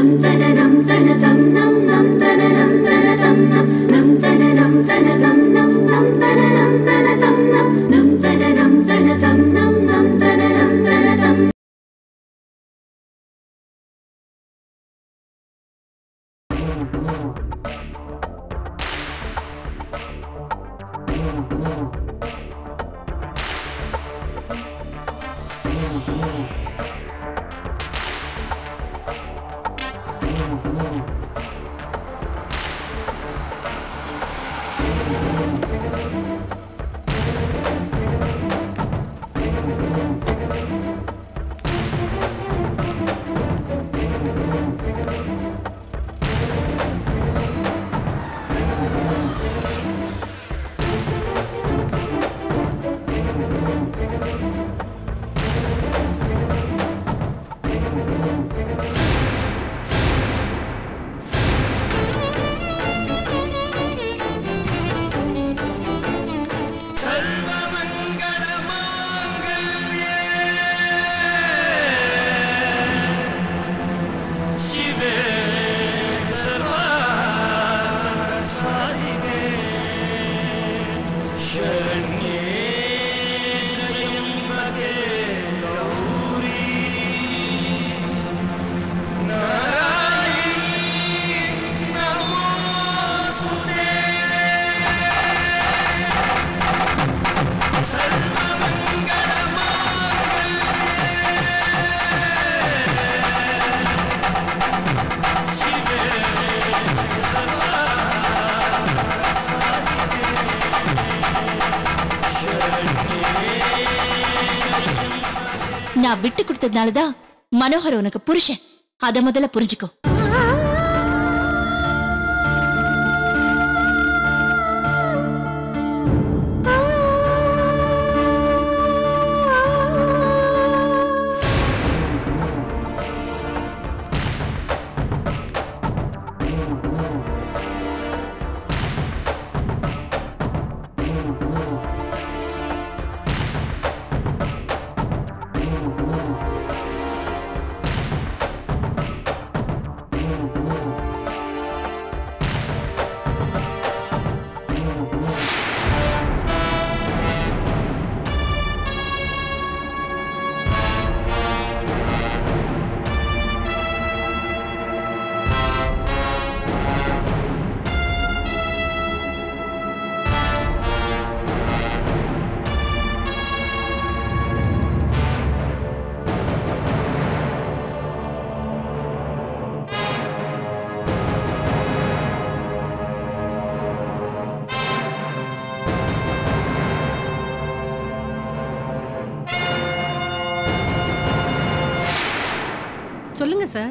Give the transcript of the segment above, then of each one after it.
நான் விட்டு கொடுத்ததுனால தான் மனோகர் உனக்கு புருஷன் அத முதல்ல புரிஞ்சுக்கோ சொல்லுங்க சார்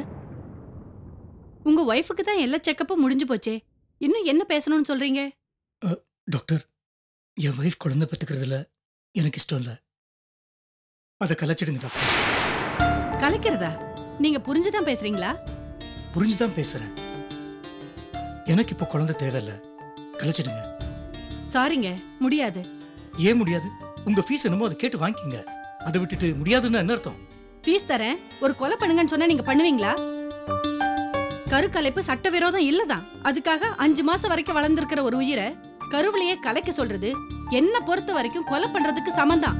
உங்க ஒய்ஃபுக்கு தான் எல்லா செக்கப்பும் முடிஞ்சு போச்சே இன்னும் என்ன பேசணும்னு சொல்றீங்க டாக்டர் என் ஒய்ஃப் குழந்தை பெற்றுக்கிறதுல எனக்கு இஷ்டம் இல்லை அதை கலைச்சிடுங்க டாக்டர் கலைக்கிறதா நீங்க புரிஞ்சுதான் பேசுறீங்களா புரிஞ்சுதான் பேசுறேன் எனக்கு இப்போ குழந்தை தேவையில்ல கலைச்சிடுங்க சாரிங்க முடியாது ஏன் முடியாது உங்க ஃபீஸ் என்னமோ அதை கேட்டு வாங்கிக்கிங்க அதை விட்டுட்டு முடியாதுன்னு என்ன அர்த்தம் ஃபீஸ் தரேன் ஒரு கொலை பண்ணுங்கன்னு சொன்னா நீங்க பண்ணுவீங்களா கருக்கலைப்பு சட்டவிரோதம் இல்லதான் அதுக்காக அஞ்சு மாசம் வரைக்கும் வளர்ந்திருக்கிற ஒரு உயிரை கருவிலேயே கலைக்க சொல்றது என்ன பொறுத்த வரைக்கும் கொலை பண்றதுக்கு சமந்தான்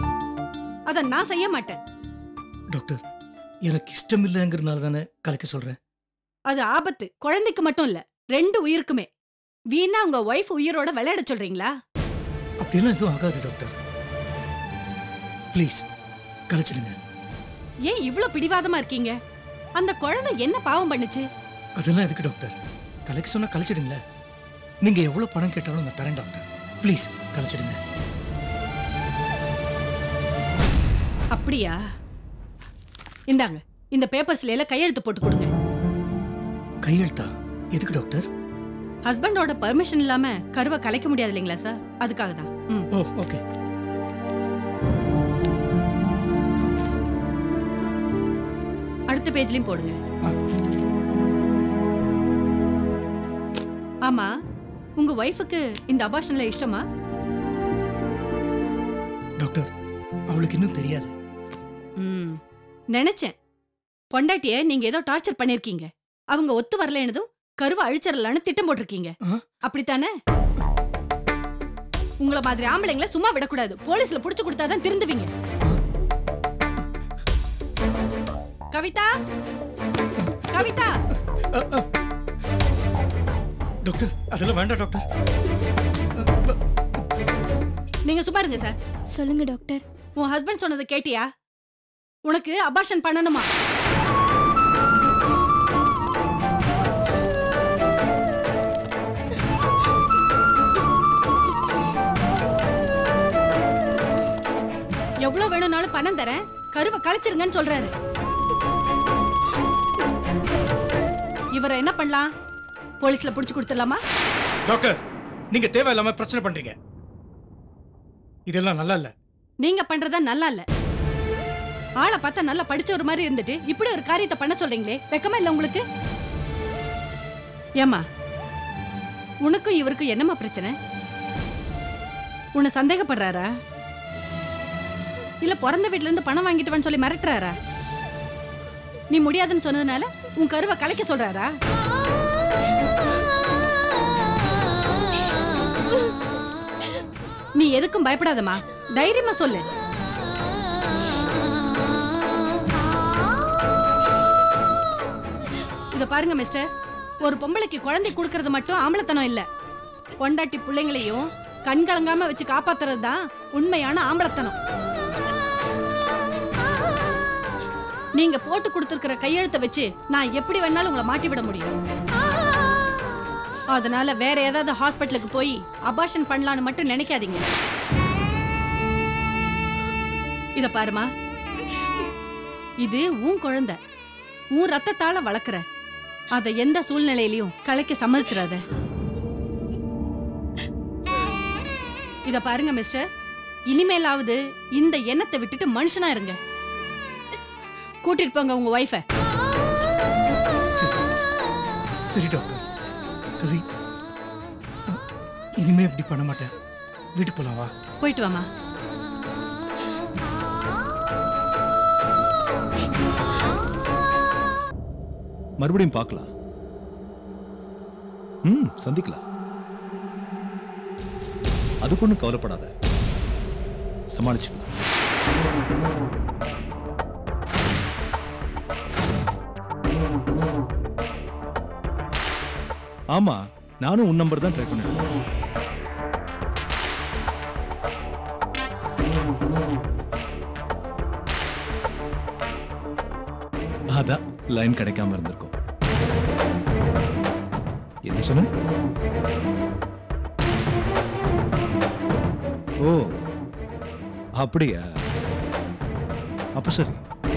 அத நான் செய்ய மாட்டேன் டாக்டர் எனக்கு இஷ்டம் இல்லைங்கிறதுனால தானே கலைக்க சொல்றேன் அது ஆபத்து குழந்தைக்கு மட்டும் இல்ல ரெண்டு உயிருக்குமே வீணா உங்க ஒய்ஃப் உயிரோட விளையாட சொல்றீங்களா அப்படியெல்லாம் எதுவும் ஆகாது டாக்டர் ப்ளீஸ் கலைச்சிடுங்க ஏன் இவ்ளோ பிடிவாதமா இருக்கீங்க அந்த குழந்தை என்ன பாவம் பண்ணுச்சு அதெல்லாம் எதுக்கு டாக்டர் கலைக்க சொன்னா கலைச்சிடுங்களேன் நீங்க எவ்வளவு பணம் கேட்டாலும் நான் தரேன் டாக்டர் ப்ளீஸ் கலைச்சிடுங்க அப்படியா இந்தாங்க இந்த பேப்பர்ஸ்ல எல்லாம் கையெழுத்து போட்டு கொடுங்க கையெழுத்தா எதுக்கு டாக்டர் ஹஸ்பண்டோட பெர்மிஷன் இல்லாம கருவை கலைக்க முடியாது இல்லைங்களா சார் அதுக்காக தான் ம். ஓ ஓகே அடுத்த பேஜ்லயும் போடுங்க ஆ. ஆமா உங்க ஒய்ஃபுக்கு இந்த அபாஷன்ல இஷ்டமா டாக்டர் அவளுக்கு இன்னும் தெரியாது ம் நினைச்சேன் பொண்டாட்டிய நீங்க ஏதோ டார்ச்சர் பண்ணிருக்கீங்க அவங்க ஒத்து வரலைன்னதும் கருவை அழிச்சிடலான்னு திட்டம் போட்டிருக்கீங்க ஆ? அப்படித்தானே உங்கள மாதிரி ஆம்பளைங்களை சும்மா விடக்கூடாது போலீஸ்ல புடிச்சு கொடுத்தாதான் திருந்துவீங்க கவிதா கவிதா டாக்டர் அதெல்லாம் வேண்டாம் டாக்டர் நீங்க சும்மா இருங்க சார் சொல்லுங்க டாக்டர் உன் ஹஸ்பண்ட் சொன்னதை கேட்டியா உனக்கு அபார்ஷன் பண்ணணுமா எவ்வளவு வேணும்னாலும் பணம் தரேன் கருவை கலைச்சிருங்கன்னு சொல்றாரு இவரை என்ன பண்ணலாம் போலீஸ்ல புடிச்சு கொடுத்துடலாமா டாக்டர் நீங்க தேவையில்லாம பிரச்சனை பண்றீங்க இதெல்லாம் நல்லா இல்ல நீங்க பண்றதா நல்லா இல்ல ஆளை பார்த்தா நல்லா படிச்ச ஒரு மாதிரி இருந்துட்டு இப்படி ஒரு காரியத்தை பண்ண சொல்றீங்களே வெக்கமா இல்ல உங்களுக்கு ஏமா உனக்கும் இவருக்கும் என்னம்மா பிரச்சனை உன்னை சந்தேகப்படுறாரா இல்ல பிறந்த வீட்ல இருந்து பணம் வாங்கிட்டு வான்னு சொல்லி மிரட்டுறாரா நீ முடியாதுன்னு சொன்னதுனால உன் கருவை கலைக்க சொல்றாரா நீ எதுக்கும் பயப்படாதம்மா தைரியமா சொல்லு இத பாருங்க மிஸ்டர் ஒரு பொம்பளைக்கு குழந்தை கொடுக்கறது மட்டும் ஆம்பளத்தனம் இல்ல பொண்டாட்டி பிள்ளைங்களையும் கண் கலங்காம வச்சு காப்பாத்துறது தான் உண்மையான ஆம்பளத்தனம் நீங்க போட்டு கொடுத்துருக்கிற கையெழுத்தை வச்சு நான் எப்படி வேணாலும் உங்களை மாட்டி விட முடியும் அதனால வேற ஏதாவது ஹாஸ்பிட்டலுக்கு போய் அபார்ஷன் பண்ணலான்னு மட்டும் நினைக்காதீங்க இத பாருமா இது உன் குழந்தை உன் ரத்தத்தால வளர்க்குற அதை எந்த சூழ்நிலையிலையும் கலைக்க சம்மதிச்சிடாத இத பாருங்க மிஸ்டர் இனிமேலாவது இந்த எண்ணத்தை விட்டுட்டு மனுஷனா இருங்க கூட்டிட்டு போங்க உங்க ஒய்ஃபை சரி சரி டாக்டர் கவி அ, இனிமே இப்படி பண்ண மாட்டேன் வீட்டுக்கு போலாம் வா போயிட்டு வாமா மறுபடியும் பார்க்கலாம் ம் சந்திக்கலாம் அதுக்கு ஒன்றும் கவலைப்படாத சமாளிச்சுக்கலாம் ஆமா நானும் உன் நம்பர் தான் ட்ரை பண்ணேன் அதான் லைன் கிடைக்காம இருந்திருக்கும் என்ன சொன்ன ஓ அப்படியா அப்ப சரி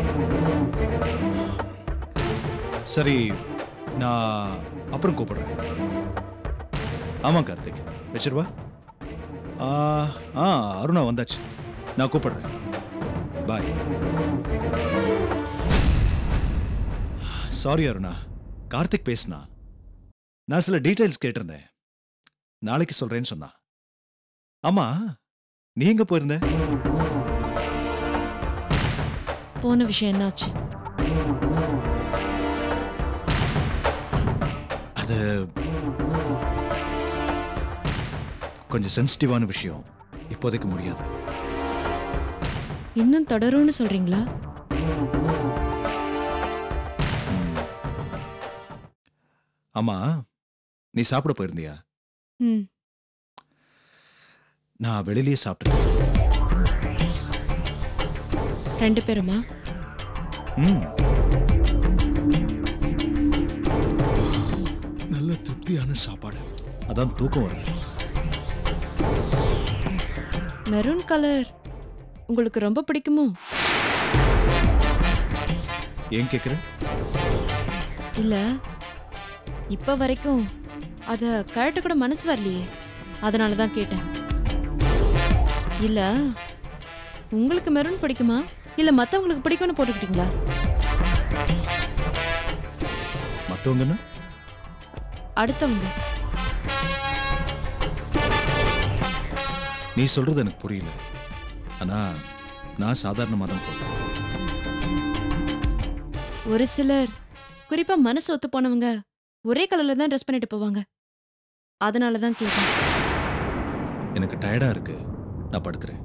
சரி நான் அப்புறம் கூப்பிடுறேன் ஆமா கார்த்திக் வச்சிருவா ஆ ஆ அருணா வந்தாச்சு நான் கூப்பிடுறேன் பாய் சாரி அருணா கார்த்திக் பேசினா நான் சில டீடைல்ஸ் கேட்டிருந்தேன் நாளைக்கு சொல்றேன்னு சொன்னா ஆமா நீ எங்க போயிருந்த போன விஷயம் என்னாச்சு அது கொஞ்சம் சென்சிட்டிவான விஷயம் இப்போதைக்கு முடியாது இன்னும் தொடரும்னு சொல்றீங்களா ஆமா நீ சாப்பிட போயிருந்தியா ம் நான் வெளியிலேயே சாப்பிட்டேன் ரெண்டு பேருமா ம் நல்ல திருப்தியான சாப்பாடு அதான் தூக்கம் வருது மெரூன் கலர் உங்களுக்கு ரொம்ப பிடிக்குமோ ஏன் கேக்குற இல்ல இப்ப வரைக்கும் அத கழட்ட கூட மனசு வரலையே அதனால தான் கேட்டேன் இல்ல உங்களுக்கு மெரூன் பிடிக்குமா இல்ல மத்தவங்களுக்கு பிடிக்கும்னு போட்டுக்கிட்டீங்களா மத்தவங்கன்னா அடுத்தவங்க நீ சொல்றது எனக்கு புரியல ஆனா நான் சாதாரணமாக தான் போடுறேன் ஒரு சிலர் குறிப்பா மனசு ஒத்து போனவங்க ஒரே கலர்ல தான் ட்ரெஸ் பண்ணிட்டு போவாங்க அதனால தான் கேட்டேன் எனக்கு டயர்டா இருக்கு நான் படுக்கிறேன்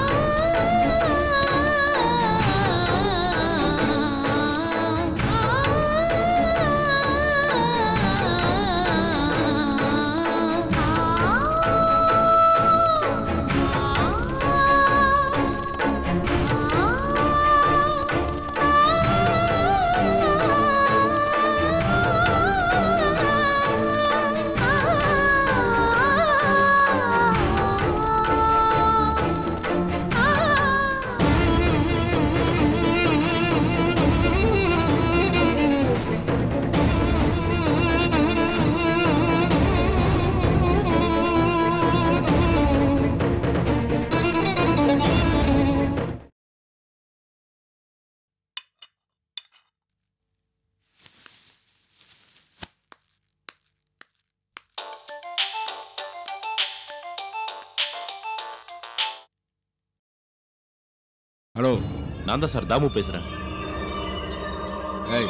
ஹலோ நான் தான் சார் தாமு பேசுறேன் ஏய்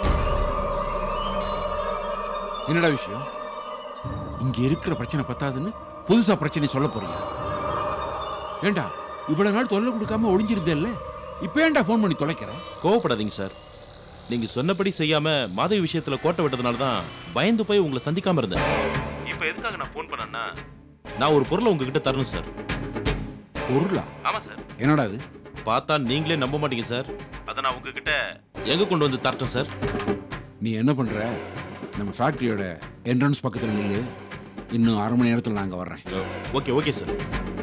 என்னடா விஷயம் இங்க இருக்கிற பிரச்சனை பத்தாதுன்னு புதுசா பிரச்சனை சொல்ல போறீங்க ஏண்டா இவ்வளவு நாள் தொல்லை கொடுக்காம ஒளிஞ்சிருந்தேல்ல இப்ப ஏன்டா ஃபோன் பண்ணி தொலைக்கிற கோவப்படாதீங்க சார் நீங்க சொன்னபடி செய்யாம மாதவி விஷயத்துல கோட்டை விட்டதுனால தான் பயந்து போய் உங்களை சந்திக்காம இருந்தேன் இப்போ எதுக்காக நான் ஃபோன் பண்ணேன்னா நான் ஒரு பொருளை உங்ககிட்ட தரணும் சார் பொருளா ஆமா சார் என்னடா அது பார்த்தா நீங்களே நம்ப மாட்டீங்க சார் அதை நான் உங்ககிட்ட எங்க கொண்டு வந்து தரட்டும் சார் நீ என்ன பண்ற நம்ம ஃபேக்டரியோட என்ட்ரன்ஸ் பக்கத்துல நில்லு இன்னும் அரை மணி நேரத்துல நாங்க வர்றேன் ஓகே ஓகே சார்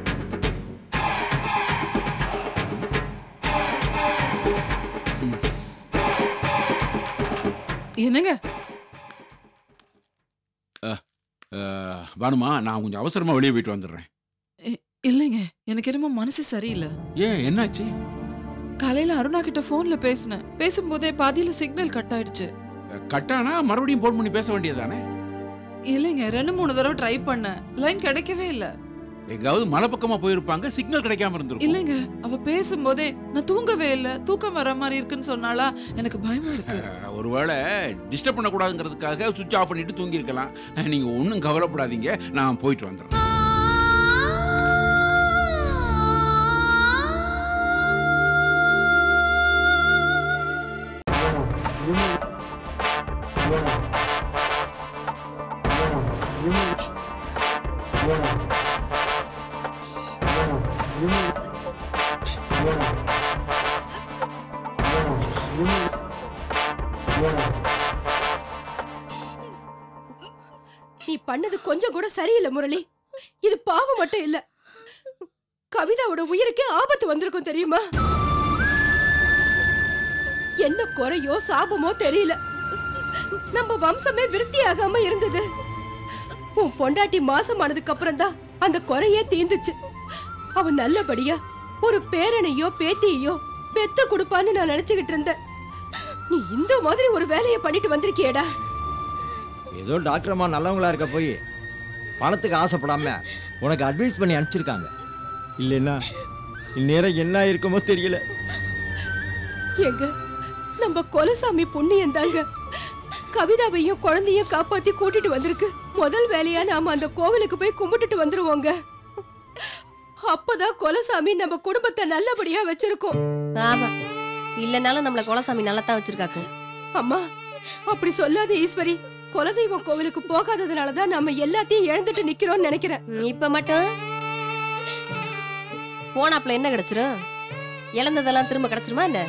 என்னங்க அஹ், பானுமா நான் கொஞ்சம் அவசரமா வெளியே போயிட்டு வந்துடுறேன் இல்லைங்க எனக்கு என்னமோ மனசு சரியில்லை ஏன் என்னாச்சு காலையில அருணா கிட்ட போன்ல பேசினேன் பேசும்போதே பாதியில சிக்னல் கட் ஆயிடுச்சு கட்டானா மறுபடியும் ஃபோன் பண்ணி பேச வேண்டியதானே இல்லைங்க ரெண்டு மூணு தடவை ட்ரை பண்ணேன் லைன் கிடைக்கவே இல்ல எங்காவது மலை பக்கமா போயிருப்பாங்க சிக்னல் கிடைக்காம இருந்திருக்கும் இல்லைங்க அவ பேசும்போதே நான் தூங்கவே இல்ல தூக்கம் வர மாதிரி இருக்குன்னு சொன்னாலா எனக்கு பயமா இருக்கு அஹ், ஒருவேளை டிஸ்டர்ப் பண்ணக்கூடாதுங்கிறதுக்காக சுவிட்ச் ஆஃப் பண்ணிட்டு தூங்கி இருக்கலாம் நீங்க ஒன்றும் கவலைப்படாதீங்க நான் போயிட்டு வந்துடுறேன் நீ பண்ணது கொஞ்சம் கூட சரியில்லை முரளி இது பாவம் மட்டும் இல்ல கவிதாவோட உயிருக்கே ஆபத்து வந்திருக்கும் தெரியுமா என்ன குறையோ சாபமோ தெரியல நம்ம வம்சமே விருத்தியாகாம இருந்தது உன் பொண்டாட்டி மாசமானதுக்கு அப்புறம் தான் அந்த குறையே தீந்துச்சு அவன் நல்லபடியா ஒரு பேரனையோ பேத்தியையோ பெத்து கொடுப்பான்னு நான் நினைச்சுக்கிட்டு இருந்தேன் நீ இந்த மாதிரி ஒரு வேலையை பண்ணிட்டு வந்திருக்கியேடா ஏதோ டாக்டர் அம்மா நல்லவங்களா இருக்க போய் பணத்துக்கு ஆசைப்படாம உனக்கு அட்வைஸ் பண்ணி அனுப்பிச்சிருக்காங்க இல்லைன்னா இந்நேரம் என்ன இருக்குமோ தெரியல எங்க நம்ம கொலசாமி புண்ணியம் தாங்க கவிதாவையும் குழந்தையும் காப்பாத்தி கூட்டிட்டு வந்திருக்கு முதல் வேலையா நாம அந்த கோவிலுக்கு போய் கும்பிட்டுட்டு வந்துருவோங்க அப்பதான் கொலசாமி நம்ம குடும்பத்தை நல்லபடியா வச்சிருக்கோம் ஆமா இல்லனாலும் நம்மள குலசாமி நல்லா தான் வச்சிருக்காக்கு அம்மா அப்படி சொல்லாத ஈஸ்வரி குலதெய்வம் கோவிலுக்கு போகாததுனாலதான் நம்ம எல்லாத்தையும் இழந்துட்டு நிக்கிறோம்னு நினைக்கிறேன் ம், இப்ப மட்டும் போனாப்ல என்ன கிடைச்சிரும் இழந்ததெல்லாம் திரும்ப கிடைச்சிருமா என்ன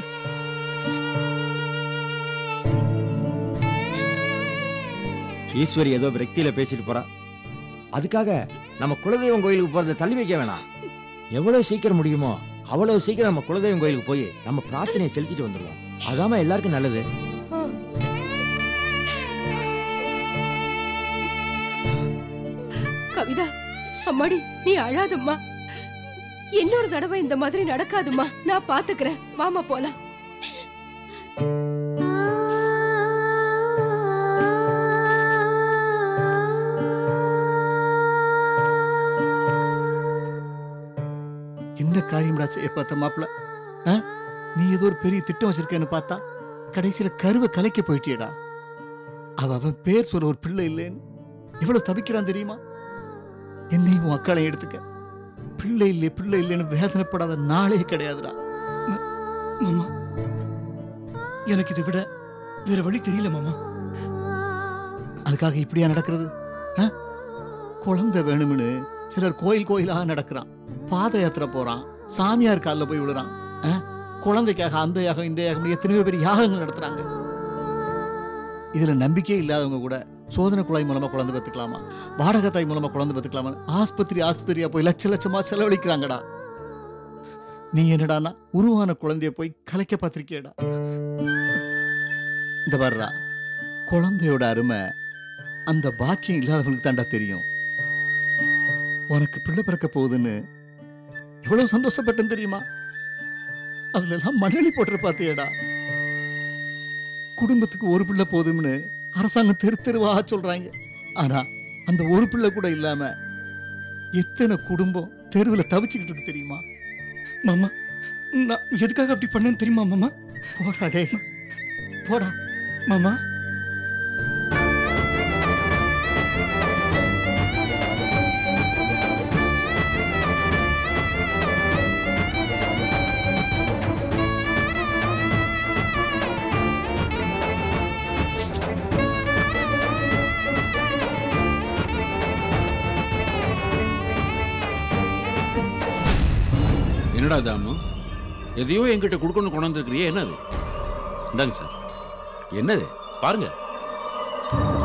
ஈஸ்வரி ஏதோ விரக்தியில பேசிட்டு போறா அதுக்காக நம்ம குலதெய்வம் கோயிலுக்கு போறதை தள்ளி வைக்க வேணாம் எவ்வளவு சீக்கிரம் முடியுமோ அவ்வளவு சீக்கிரம் நம்ம குலதெய்வம் கோயிலுக்கு போய் நம்ம பிரார்த்தனையை செலுத்திட்டு வந்துருவோம் அதாம எல்லாருக்கும் நல்லது கவிதா அம்மாடி நீ அழாதம்மா இன்னொரு தடவை இந்த மாதிரி நடக்காதும்மா நான் பாத்துக்கிறேன் வாமா போலாம் என்ன காரியம்டா செய்ய பார்த்த மாப்பிள நீ ஏதோ ஒரு பெரிய திட்டம் வச்சிருக்கேன்னு பார்த்தா கடைசியில கருவை கலைக்க போயிட்டியடா அவ அவன் பேர் சொல்ல ஒரு பிள்ளை இல்லைன்னு எவ்வளவு தவிக்கிறான் தெரியுமா என்னையும் உன் அக்காளையும் எடுத்துக்க பிள்ளை இல்லை பிள்ளை இல்லைன்னு வேதனைப்படாத நாளே கிடையாதுடா ம- மாமா எனக்கு இதை விட வேற வழி தெரியல மாமா அதுக்காக இப்படியா நடக்கிறது ஆ? குழந்தை வேணும்னு சிலர் கோயில் கோயிலாக நடக்கிறான் பாத யாத்திரை போறான் சாமியார் காலில் போய் விழுறான் ஆ? குழந்தைக்காக அந்த யாகம் இந்த யாகம் எத்தனையோ பேர் யாகங்கள் நடத்துறாங்க இதுல நம்பிக்கையே இல்லாதவங்க கூட சோதனை குழாய் மூலமா குழந்தை பெற்றுக்கலாமா வாடகை தாய் மூலமா குழந்தை பெற்றுக்கலாமா ஆஸ்பத்திரி ஆஸ்பத்திரியா போய் லட்ச லட்சமா செலவழிக்கிறாங்கடா நீ என்னடான்னா உருவான குழந்தைய போய் கலைக்க பார்த்திருக்கியடா இந்த வர்றா குழந்தையோட அருமை அந்த பாக்கியம் இல்லாதவங்களுக்கு தாண்டா தெரியும் உனக்கு பிள்ளை பிறக்க போகுதுன்னு எவ்வளவு சந்தோஷப்பட்டேன் தெரியுமா அதுல எல்லாம் மண்ணெளி போட்டு பாத்தியடா குடும்பத்துக்கு ஒரு பிள்ளை போதும்னு அரசாங்கம் தெரு தெருவாக சொல்றாங்க ஆனா அந்த ஒரு பிள்ளை கூட இல்லாம எத்தனை குடும்பம் தெருவில் தவிச்சுக்கிட்டு இருக்கு தெரியுமா மாமா நான் எதுக்காக அப்படி பண்ணேன்னு தெரியுமா மாமா போடா டே போடா மாமா என்னடா தாமு எதையோ என்கிட்ட கொடுக்கணும் கொண்டு வந்திருக்கிறியே என்னது இந்தாங்க சார் என்னது பாருங்க